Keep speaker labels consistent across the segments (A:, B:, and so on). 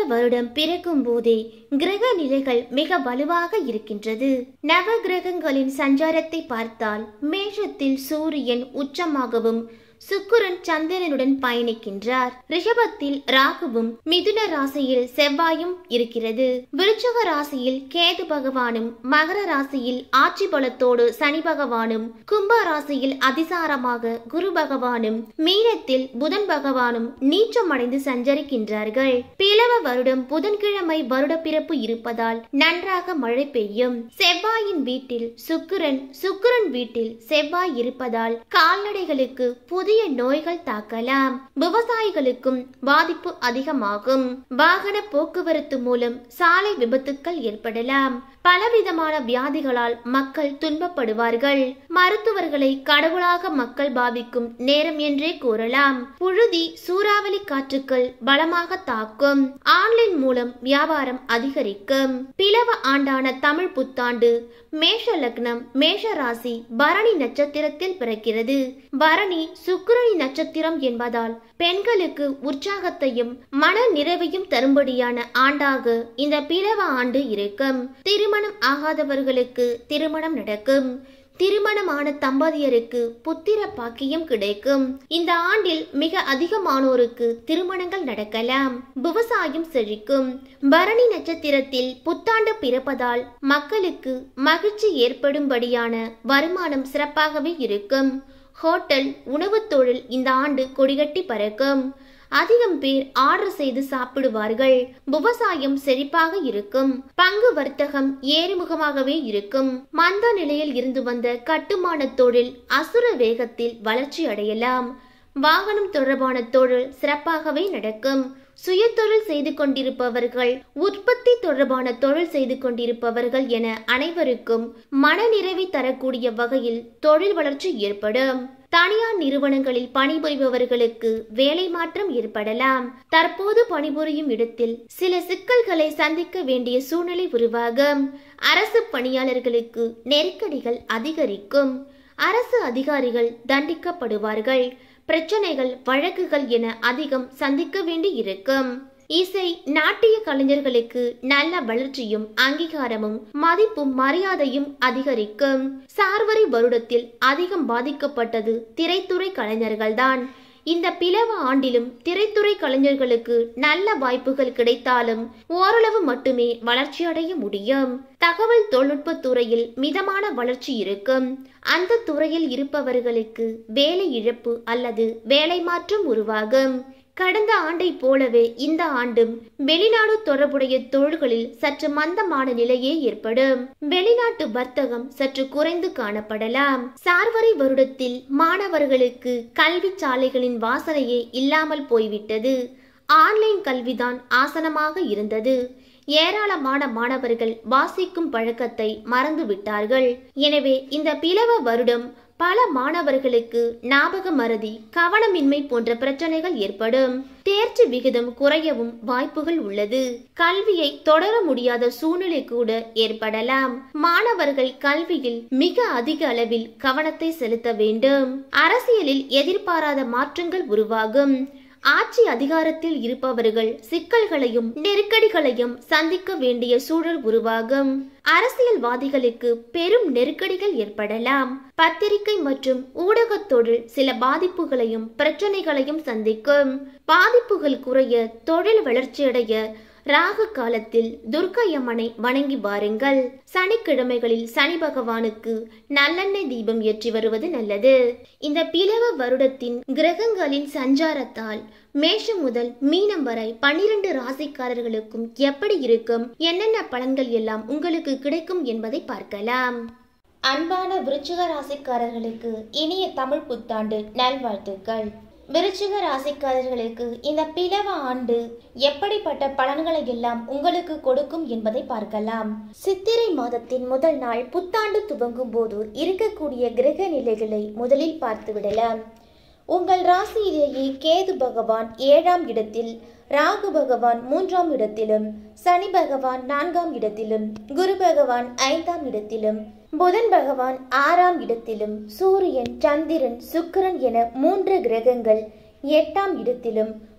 A: வருடம் பிறக்கும் போதே கிரக நிலைகள் மிக வலுவாக இருக்கின்றது நவ கிரகங்களின் சஞ்சாரத்தை பார்த்தால் மேஷத்தில் சூரியன் உச்சமாகவும் சுக்கிரன் சந்திரனுடன் பயணிக்கின்றார் ரிஷபத்தில் ராகுவும் மிதுன ராசியில் செவ்வாயும் இருக்கிறது விருச்சக ராசியில் கேது பகவானும் மகர ராசியில் ஆட்சி பலத்தோடு சனி பகவானும் கும்ப ராசியில் அதிசாரமாக குரு பகவானும் மீனத்தில் புதன் பகவானும் நீச்சமடைந்து சஞ்சரிக்கின்றார்கள் பிளவ வருடம் புதன்கிழமை வருட பிறப்பு இருப்பதால் நன்றாக மழை பெய்யும் செவ்வாயின் வீட்டில் சுக்கிரன் சுக்கிரன் வீட்டில் செவ்வாய் இருப்பதால் கால்நடைகளுக்கு புதிய நோய்கள் தாக்கலாம் விவசாயிகளுக்கும் பாதிப்பு அதிகமாகும் வாகன போக்குவரத்து மூலம் சாலை விபத்துக்கள் ஏற்படலாம் பலவிதமான வியாதிகளால் மக்கள் துன்பப்படுவார்கள் மருத்துவர்களை கடவுளாக மக்கள் பாவிக்கும் நேரம் என்றே கூறலாம் புழுதி சூறாவளி காற்றுக்கள் பலமாக தாக்கும் ஆன்லைன் மூலம் வியாபாரம் அதிகரிக்கும் பிளவ ஆண்டான தமிழ் புத்தாண்டு மேஷ லக்னம் மேஷ ராசி பரணி நட்சத்திரத்தில் பிறக்கிறது பரணி சுக்கிரணி நட்சத்திரம் என்பதால் பெண்களுக்கு உற்சாகத்தையும் மன நிறைவையும் தரும்படியான ஆண்டாக இந்த பிளவ ஆண்டு இருக்கும் திருமணம் ஆகாதவர்களுக்கு திருமணம் நடக்கும் திருமணமான தம்பதியருக்கு புத்திர பாக்கியம் கிடைக்கும் இந்த ஆண்டில் மிக அதிகமானோருக்கு திருமணங்கள் நடக்கலாம் விவசாயம் செழிக்கும் பரணி நட்சத்திரத்தில் புத்தாண்டு பிறப்பதால் மக்களுக்கு மகிழ்ச்சி ஏற்படும்படியான வருமானம் சிறப்பாகவே இருக்கும் ஹோட்டல் உணவுத் தொழில் இந்த ஆண்டு கொடிகட்டி பறக்கும் அதிகம் பேர் ஆர்டர் செய்து சாப்பிடுவார்கள் விவசாயம் செழிப்பாக இருக்கும் பங்கு வர்த்தகம் ஏறுமுகமாகவே இருக்கும் மந்த நிலையில் இருந்து வந்த கட்டுமான தொழில் அசுர வேகத்தில் வளர்ச்சி அடையலாம் வாகனம் தொடர்பான தொழில் சிறப்பாகவே நடக்கும் சுயதொழில் செய்து கொண்டிருப்பவர்கள் உற்பத்தி தொடர்பான தொழில் செய்து கொண்டிருப்பவர்கள் என அனைவருக்கும் மனநிறைவை தரக்கூடிய வகையில் தொழில் வளர்ச்சி ஏற்படும் தனியார் நிறுவனங்களில் பணிபுரிபவர்களுக்கு வேலை மாற்றம் ஏற்படலாம் தற்போது பணிபுரியும் இடத்தில் சில சிக்கல்களை சந்திக்க வேண்டிய சூழ்நிலை உருவாகும் அரசு பணியாளர்களுக்கு நெருக்கடிகள் அதிகரிக்கும் அரசு அதிகாரிகள் தண்டிக்கப்படுவார்கள் பிரச்சனைகள் வழக்குகள் என அதிகம் சந்திக்க வேண்டி இருக்கும் இசை நாட்டிய கலைஞர்களுக்கு நல்ல வளர்ச்சியும் அங்கீகாரமும் மதிப்பும் மரியாதையும் அதிகரிக்கும் சார்வரி வருடத்தில் அதிகம் பாதிக்கப்பட்டது திரைத்துறை கலைஞர்கள்தான் இந்த பிளவ ஆண்டிலும் திரைத்துறை கலைஞர்களுக்கு நல்ல வாய்ப்புகள் கிடைத்தாலும் ஓரளவு மட்டுமே வளர்ச்சியடைய முடியும் தகவல் தொழில்நுட்ப துறையில் மிதமான வளர்ச்சி இருக்கும் அந்த துறையில் இருப்பவர்களுக்கு வேலை இழப்பு அல்லது வேலை மாற்றம் உருவாகும் கடந்த ஆண்டை போலவே இந்த ஆண்டும் வெளிநாடு தொடர்புடைய தொழில்களில் சற்று மந்தமான நிலையே ஏற்படும் வெளிநாட்டு வர்த்தகம் சற்று குறைந்து காணப்படலாம் சார்வரி வருடத்தில் மாணவர்களுக்கு கல்வி சாலைகளின் வாசனையே இல்லாமல் போய்விட்டது ஆன்லைன் கல்விதான் ஆசனமாக இருந்தது ஏராளமான மாணவர்கள் வாசிக்கும் பழக்கத்தை மறந்து விட்டார்கள் எனவே இந்த பிளவ வருடம் பல மாணவர்களுக்கு ஞாபக மறதி கவனமின்மை போன்ற பிரச்சனைகள் ஏற்படும் தேர்ச்சி விகிதம் குறையவும் வாய்ப்புகள் உள்ளது கல்வியை தொடர முடியாத சூழ்நிலை கூட ஏற்படலாம் மாணவர்கள் கல்வியில் மிக அதிக அளவில் கவனத்தை செலுத்த வேண்டும் அரசியலில் எதிர்பாராத மாற்றங்கள் உருவாகும் ஆட்சி அதிகாரத்தில் இருப்பவர்கள் சிக்கல்களையும் நெருக்கடிகளையும் சந்திக்க வேண்டிய சூழல் உருவாகும் அரசியல்வாதிகளுக்கு பெரும் நெருக்கடிகள் ஏற்படலாம் பத்திரிகை மற்றும் ஊடகத் தொழில் சில பாதிப்புகளையும் பிரச்சனைகளையும் சந்திக்கும் பாதிப்புகள் குறைய தொழில் வளர்ச்சியடைய ராகு காலத்தில் துர்க்கையம்மனை வணங்கி வாருங்கள் சனிக்கிழமைகளில் சனி பகவானுக்கு நல்லெண்ணெய் தீபம் ஏற்றி வருவது நல்லது இந்த பிளவ வருடத்தின் கிரகங்களின் சஞ்சாரத்தால் மேஷம் முதல் மீனம் வரை பன்னிரண்டு ராசிக்காரர்களுக்கும் எப்படி இருக்கும் என்னென்ன பலன்கள் எல்லாம் உங்களுக்கு கிடைக்கும் என்பதை பார்க்கலாம் அன்பான விருச்சிக ராசிக்காரர்களுக்கு இனிய தமிழ் புத்தாண்டு நல்வாழ்த்துக்கள் விருச்சிக ராசிக்காரர்களுக்கு இந்த பிளவ ஆண்டு எப்படிப்பட்ட பலன்களை எல்லாம் உங்களுக்கு கொடுக்கும் என்பதை பார்க்கலாம் சித்திரை மாதத்தின் முதல் நாள் புத்தாண்டு துவங்கும் போது இருக்கக்கூடிய கிரக நிலைகளை முதலில் பார்த்து விடலாம் உங்கள் ராசியிலேயே கேது பகவான் ஏழாம் இடத்தில் ராகு பகவான் மூன்றாம் இடத்திலும் சனி பகவான் நான்காம் இடத்திலும் குரு பகவான் ஐந்தாம் இடத்திலும் புதன் பகவான் ஆறாம் இடத்திலும் சூரியன் சந்திரன் சுக்கிரன் என மூன்று கிரகங்கள் எட்டாம் இடத்திலும்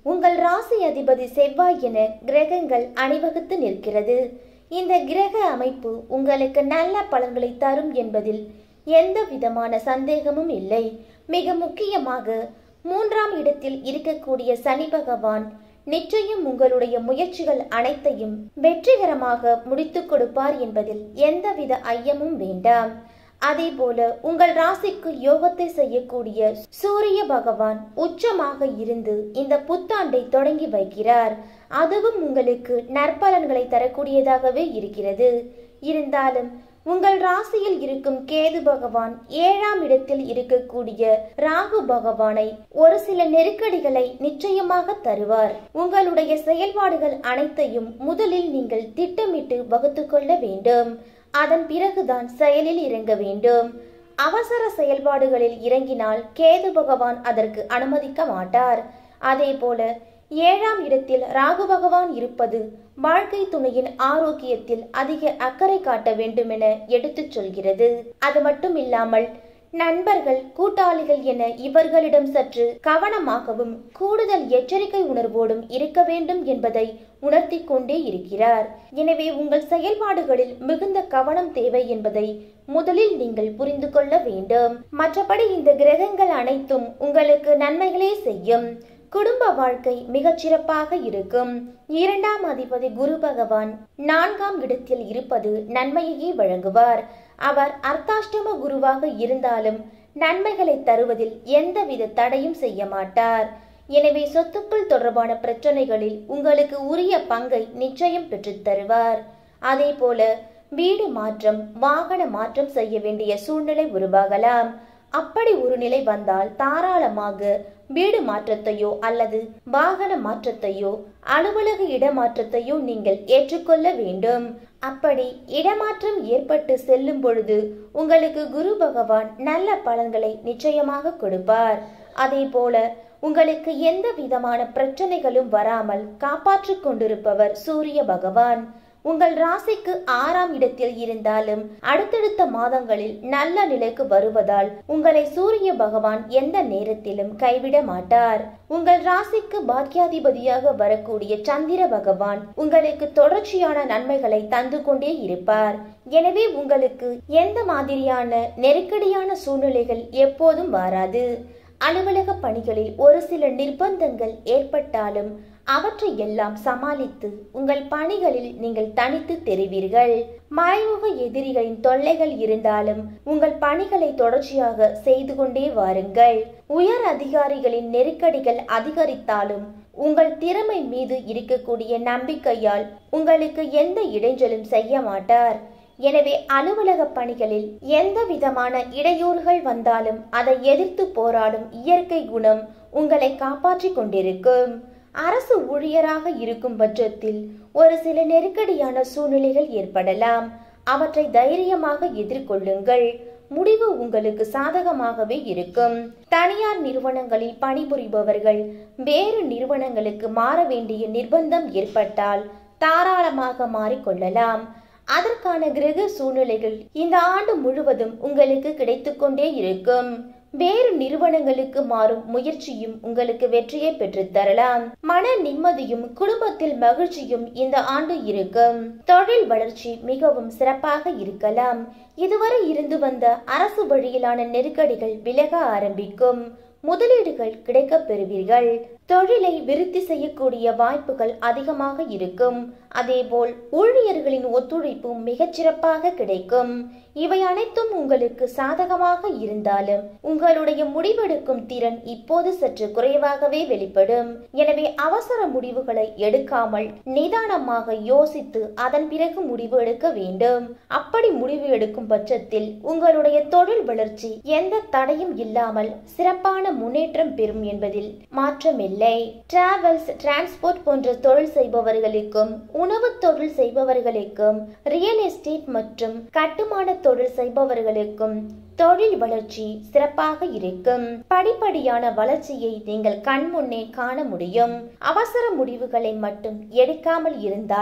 A: உங்கள் ராசி அதிபதி செவ்வாய் என கிரகங்கள் அணிவகுத்து நிற்கிறது இந்த கிரக அமைப்பு உங்களுக்கு நல்ல பலன்களை தரும் என்பதில் எந்த விதமான சந்தேகமும் இல்லை மிக முக்கியமாக மூன்றாம் இடத்தில் இருக்கக்கூடிய சனி பகவான் நிச்சயம் உங்களுடைய முயற்சிகள் அனைத்தையும் வெற்றிகரமாக முடித்துக் கொடுப்பார் என்பதில் எந்தவித ஐயமும் வேண்டாம் அதே போல உங்கள் ராசிக்கு யோகத்தை செய்யக்கூடிய சூரிய பகவான் உச்சமாக இருந்து இந்த புத்தாண்டை தொடங்கி வைக்கிறார் அதுவும் உங்களுக்கு நற்பலன்களை தரக்கூடியதாகவே இருக்கிறது இருந்தாலும் உங்கள் ராசியில் இருக்கும் கேது பகவான் ஏழாம் இடத்தில் இருக்கக்கூடிய ராகு பகவானை ஒரு சில நெருக்கடிகளை நிச்சயமாக தருவார் உங்களுடைய செயல்பாடுகள் அனைத்தையும் முதலில் நீங்கள் திட்டமிட்டு வகுத்து கொள்ள வேண்டும் அதன் பிறகுதான் செயலில் இறங்க வேண்டும் அவசர செயல்பாடுகளில் இறங்கினால் கேது பகவான் அதற்கு அனுமதிக்க மாட்டார் அதே போல ஏழாம் இடத்தில் ராகு பகவான் இருப்பது வாழ்க்கை துணையின் ஆரோக்கியத்தில் அதிக அக்கறை காட்ட வேண்டும் என எடுத்துச் சொல்கிறது அது மட்டும் இல்லாமல் நண்பர்கள் கூட்டாளிகள் என இவர்களிடம் சற்று கவனமாகவும் கூடுதல் எச்சரிக்கை உணர்வோடும் இருக்க வேண்டும் என்பதை உணர்த்தி கொண்டே இருக்கிறார் எனவே உங்கள் செயல்பாடுகளில் மிகுந்த கவனம் தேவை என்பதை முதலில் நீங்கள் புரிந்து கொள்ள வேண்டும் மற்றபடி இந்த கிரகங்கள் அனைத்தும் உங்களுக்கு நன்மைகளே செய்யும் குடும்ப வாழ்க்கை மிகச் சிறப்பாக இருக்கும் இரண்டாம் அதிபதி குரு பகவான் நான்காம் இடத்தில் இருப்பது நன்மையையே வழங்குவார் அவர் அர்த்தாஷ்டம குருவாக இருந்தாலும் நன்மைகளை தருவதில் எந்தவித தடையும் செய்ய மாட்டார் எனவே சொத்துக்கள் தொடர்பான பிரச்சனைகளில் உங்களுக்கு உரிய பங்கை நிச்சயம் பெற்றுத் தருவார் அதே போல வீடு மாற்றம் வாகன மாற்றம் செய்ய வேண்டிய சூழ்நிலை உருவாகலாம் அப்படி ஒரு நிலை வந்தால் தாராளமாக வீடு மாற்றத்தையோ அல்லது வாகன மாற்றத்தையோ அலுவலக இடமாற்றத்தையோ நீங்கள் ஏற்றுக்கொள்ள வேண்டும் அப்படி இடமாற்றம் ஏற்பட்டு செல்லும் பொழுது உங்களுக்கு குரு பகவான் நல்ல பலன்களை நிச்சயமாக கொடுப்பார் அதே போல உங்களுக்கு எந்த விதமான பிரச்சனைகளும் வராமல் காப்பாற்றிக் கொண்டிருப்பவர் சூரிய பகவான் உங்கள் ராசிக்கு ஆறாம் இடத்தில் இருந்தாலும் அடுத்தடுத்த மாதங்களில் நல்ல நிலைக்கு வருவதால் உங்களை சூரிய பகவான் எந்த நேரத்திலும் கைவிட மாட்டார் உங்கள் ராசிக்கு பாக்கியாதிபதியாக வரக்கூடிய சந்திர பகவான் உங்களுக்கு தொடர்ச்சியான நன்மைகளை தந்து கொண்டே இருப்பார் எனவே உங்களுக்கு எந்த மாதிரியான நெருக்கடியான சூழ்நிலைகள் எப்போதும் வராது அலுவலக பணிகளில் ஒரு சில நிர்பந்தங்கள் ஏற்பட்டாலும் அவற்றை எல்லாம் சமாளித்து உங்கள் பணிகளில் நீங்கள் தனித்து தெரிவீர்கள் மறைமுக எதிரிகளின் தொல்லைகள் இருந்தாலும் உங்கள் பணிகளை தொடர்ச்சியாக செய்து கொண்டே வாருங்கள் உயர் அதிகாரிகளின் நெருக்கடிகள் அதிகரித்தாலும் உங்கள் திறமை மீது இருக்கக்கூடிய நம்பிக்கையால் உங்களுக்கு எந்த இடைஞ்சலும் செய்ய மாட்டார் எனவே அலுவலக பணிகளில் எந்த விதமான இடையூறுகள் வந்தாலும் அதை எதிர்த்து போராடும் இயற்கை குணம் உங்களை காப்பாற்றிக் கொண்டிருக்கும் அரசு ஊழியராக இருக்கும் பட்சத்தில் ஒரு சில நெருக்கடியான சூழ்நிலைகள் ஏற்படலாம் அவற்றை தைரியமாக எதிர்கொள்ளுங்கள் முடிவு உங்களுக்கு சாதகமாகவே இருக்கும் தனியார் நிறுவனங்களில் பணிபுரிபவர்கள் வேறு நிறுவனங்களுக்கு மாற வேண்டிய நிர்பந்தம் ஏற்பட்டால் தாராளமாக மாறிக்கொள்ளலாம் அதற்கான கிரக சூழ்நிலைகள் இந்த ஆண்டு முழுவதும் உங்களுக்கு கிடைத்துக்கொண்டே இருக்கும் வேறு நிறுவனங்களுக்கு மாறும் முயற்சியும் உங்களுக்கு வெற்றியை பெற்றுத் தரலாம் மன நிம்மதியும் குடும்பத்தில் மகிழ்ச்சியும் இந்த ஆண்டு இருக்கும் தொழில் வளர்ச்சி மிகவும் சிறப்பாக இருக்கலாம் இதுவரை இருந்து வந்த அரசு வழியிலான நெருக்கடிகள் விலக ஆரம்பிக்கும் முதலீடுகள் கிடைக்கப் பெறுவீர்கள் தொழிலை விருத்தி செய்யக்கூடிய வாய்ப்புகள் அதிகமாக இருக்கும் அதேபோல் ஊழியர்களின் ஒத்துழைப்பு மிகச்சிறப்பாக கிடைக்கும் இவை அனைத்தும் உங்களுக்கு சாதகமாக இருந்தாலும் உங்களுடைய முடிவெடுக்கும் திறன் இப்போது சற்று குறைவாகவே வெளிப்படும் எனவே அவசர முடிவுகளை எடுக்காமல் நிதானமாக யோசித்து அதன் பிறகு முடிவு எடுக்க வேண்டும் அப்படி முடிவு எடுக்கும் பட்சத்தில் உங்களுடைய தொழில் வளர்ச்சி எந்த தடையும் இல்லாமல் சிறப்பான முன்னேற்றம் பெறும் என்பதில் மாற்றமில்லை டிராவல்ஸ் டிரான்ஸ்போர்ட் போன்ற தொழில் செய்பவர்களுக்கும் உணவு தொழில் செய்பவர்களுக்கும் ரியல் எஸ்டேட் மற்றும் கட்டுமான தொழில் செய்பவர்களுக்கும் தொழில் வளர்ச்சி சிறப்பாக இருக்கும் படிப்படியான வளர்ச்சியை நீங்கள் கண்முன்னே காண முடியும் அவசர முடிவுகளை மட்டும் எடுக்காமல் இருந்தால்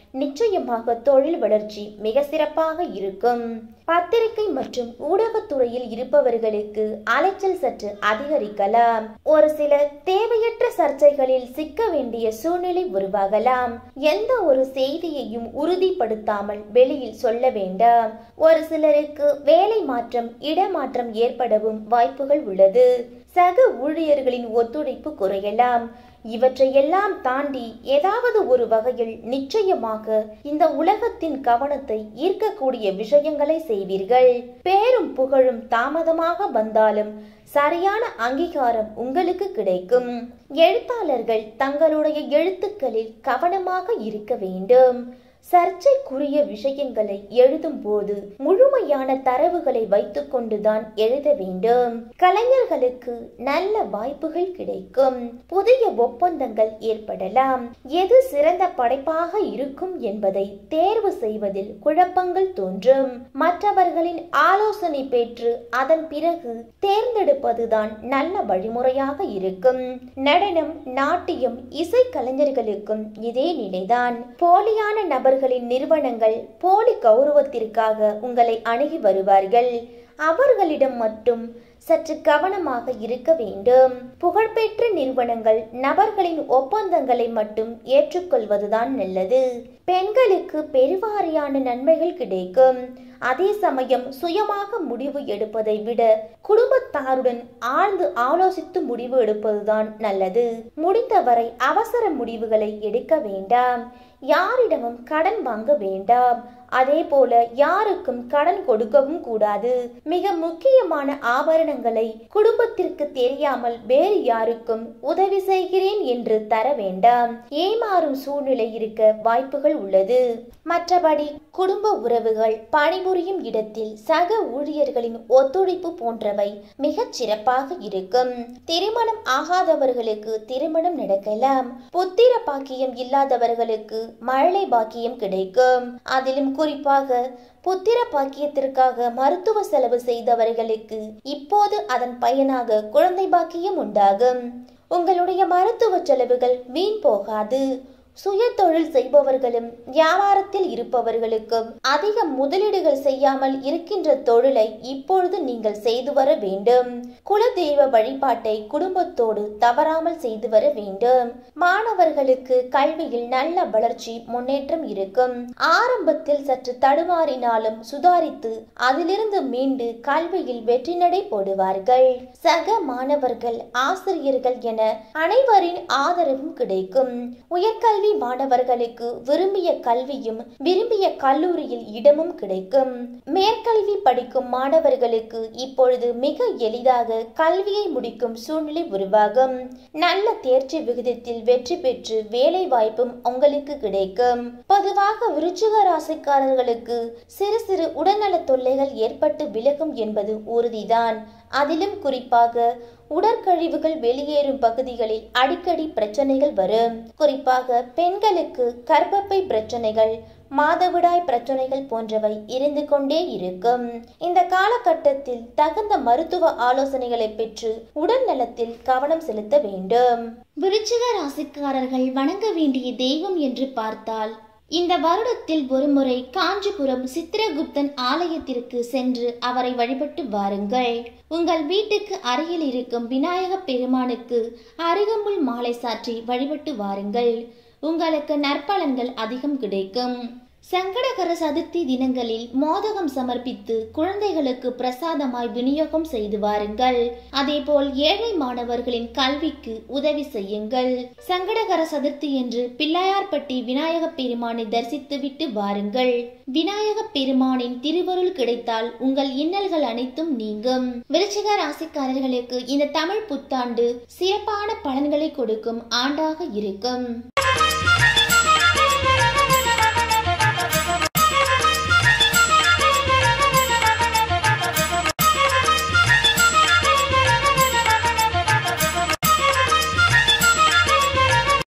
A: நிச்சயமாக தொழில் வளர்ச்சி மிக சிறப்பாக இருக்கும் பத்திரிகை மற்றும் ஊடகத்துறையில் இருப்பவர்களுக்கு அலைச்சல் சற்று அதிகரிக்கலாம் ஒரு சில தேவையற்ற சர்ச்சைகளில் சிக்க வேண்டிய சூழ்நிலை உருவாகலாம் எந்த ஒரு செய்தியையும் உறுதிப்படுத்தாமல் வெளியில் சொல்ல வேண்டாம் ஒரு சிலருக்கு வேலை மாற்றம் இடமாற்றம் ஏற்படவும் வாய்ப்புகள் உள்ளது சக ஊழியர்களின் ஒத்துழைப்பு குறையலாம் இவற்றையெல்லாம் தாண்டி ஏதாவது ஒரு வகையில் நிச்சயமாக இந்த உலகத்தின் கவனத்தை ஈர்க்கக்கூடிய விஷயங்களை செய்வீர்கள் பேரும் புகழும் தாமதமாக வந்தாலும் சரியான அங்கீகாரம் உங்களுக்கு கிடைக்கும் எழுத்தாளர்கள் தங்களுடைய எழுத்துக்களில் கவனமாக இருக்க வேண்டும் சர்ச்சைக்குரிய விஷயங்களை எழுதும் போது முழுமையான தரவுகளை வைத்துக்கொண்டுதான் எழுத வேண்டும் கலைஞர்களுக்கு நல்ல வாய்ப்புகள் கிடைக்கும் புதிய ஒப்பந்தங்கள் ஏற்படலாம் எது சிறந்த படைப்பாக இருக்கும் என்பதை தேர்வு செய்வதில் குழப்பங்கள் தோன்றும் மற்றவர்களின் ஆலோசனை பெற்று அதன் பிறகு தேர்ந்தெடுப்பதுதான் நல்ல வழிமுறையாக இருக்கும் நடனம் நாட்டியம் இசை கலைஞர்களுக்கும் இதே நிலைதான் போலியான நபர்களின் நிறுவனங்கள் போலி கௌரவத்திற்காக உங்களை அணுகி வருவார்கள் அவர்களிடம் மட்டும் சற்று கவனமாக இருக்க வேண்டும் புகழ்பெற்ற நிறுவனங்கள் நபர்களின் ஒப்பந்தங்களை மட்டும் ஏற்றுக்கொள்வதுதான் நல்லது பெண்களுக்கு பெருவாரியான நன்மைகள் கிடைக்கும் அதே சமயம் சுயமாக முடிவு எடுப்பதை விட குடும்பத்தாருடன் ஆழ்ந்து ஆலோசித்து முடிவு எடுப்பதுதான் நல்லது முடிந்தவரை அவசர முடிவுகளை எடுக்க வேண்டாம் யாரிடமும் கடன் வாங்க வேண்டாம் அதே போல யாருக்கும் கடன் கொடுக்கவும் கூடாது மிக முக்கியமான ஆபரணங்களை குடும்பத்திற்கு தெரியாமல் வேறு யாருக்கும் உதவி செய்கிறேன் என்று தர வேண்டாம் ஏமாறும் சூழ்நிலை இருக்க வாய்ப்புகள் உள்ளது மற்றபடி குடும்ப உறவுகள் பணிபுரியும் இடத்தில் சக ஊழியர்களின் ஒத்துழைப்பு போன்றவை மிகச் சிறப்பாக இருக்கும் திருமணம் ஆகாதவர்களுக்கு திருமணம் நடக்கலாம் புத்திர பாக்கியம் இல்லாதவர்களுக்கு மழலை பாக்கியம் கிடைக்கும் அதிலும் குறிப்பாக புத்திர பாக்கியத்திற்காக மருத்துவ செலவு செய்தவர்களுக்கு இப்போது அதன் பயனாக குழந்தை பாக்கியம் உண்டாகும் உங்களுடைய மருத்துவ செலவுகள் வீண் போகாது சுய தொழில் செய்பவர்களும் வியாபாரத்தில் இருப்பவர்களுக்கும் அதிக முதலீடுகள் செய்யாமல் இருக்கின்ற தொழிலை இப்பொழுது நீங்கள் செய்து வர வேண்டும் குலதெய்வ வழிபாட்டை குடும்பத்தோடு தவறாமல் செய்து வர வேண்டும் மாணவர்களுக்கு கல்வியில் நல்ல வளர்ச்சி முன்னேற்றம் இருக்கும் ஆரம்பத்தில் சற்று தடுமாறினாலும் சுதாரித்து அதிலிருந்து மீண்டு கல்வியில் வெற்றி நடை போடுவார்கள் சக மாணவர்கள் ஆசிரியர்கள் என அனைவரின் ஆதரவும் கிடைக்கும் உயர்கல்வி மாணவர்களுக்கு விரும்பிய கல்வியும் விரும்பிய கல்லூரியில் இடமும் கிடைக்கும் மேற்கல்வி படிக்கும் மாணவர்களுக்கு இப்பொழுது மிக எளிதாக கல்வியை முடிக்கும் சூழ்நிலை உருவாகும் நல்ல தேர்ச்சி விகிதத்தில் வெற்றி பெற்று வேலை வாய்ப்பும் உங்களுக்கு கிடைக்கும் பொதுவாக விருச்சிக ராசிக்காரர்களுக்கு சிறு சிறு உடல்நல தொல்லைகள் ஏற்பட்டு விலகும் என்பது உறுதிதான் அதிலும் குறிப்பாக உடற்கழிவுகள் வெளியேறும் பகுதிகளில் அடிக்கடி பிரச்சனைகள் வரும் குறிப்பாக பெண்களுக்கு கர்ப்பப்பை பிரச்சனைகள் மாதவிடாய் பிரச்சனைகள் போன்றவை இருந்து கொண்டே இருக்கும் இந்த காலகட்டத்தில் தகுந்த மருத்துவ ஆலோசனைகளை பெற்று உடல் நலத்தில் கவனம் செலுத்த வேண்டும் விருச்சிக ராசிக்காரர்கள் வணங்க வேண்டிய தெய்வம் என்று பார்த்தால் இந்த வருடத்தில் ஒருமுறை காஞ்சிபுரம் சித்திரகுப்தன் ஆலயத்திற்கு சென்று அவரை வழிபட்டு வாருங்கள் உங்கள் வீட்டுக்கு அருகில் இருக்கும் விநாயக பெருமானுக்கு அருகம்புல் மாலை சாற்றி வழிபட்டு வாருங்கள் உங்களுக்கு நற்பலன்கள் அதிகம் கிடைக்கும் சங்கடகர சதுர்த்தி தினங்களில் மோதகம் சமர்ப்பித்து குழந்தைகளுக்கு பிரசாதமாய் விநியோகம் செய்து வாருங்கள் அதேபோல் ஏழை மாணவர்களின் கல்விக்கு உதவி செய்யுங்கள் சங்கடகர சதுர்த்தி என்று பிள்ளையார்பட்டி விநாயக பெருமானை தரிசித்துவிட்டு வாருங்கள் விநாயக பெருமானின் திருவருள் கிடைத்தால் உங்கள் இன்னல்கள் அனைத்தும் நீங்கும் விருச்சிக ராசிக்காரர்களுக்கு இந்த தமிழ் புத்தாண்டு சிறப்பான பலன்களை கொடுக்கும் ஆண்டாக இருக்கும்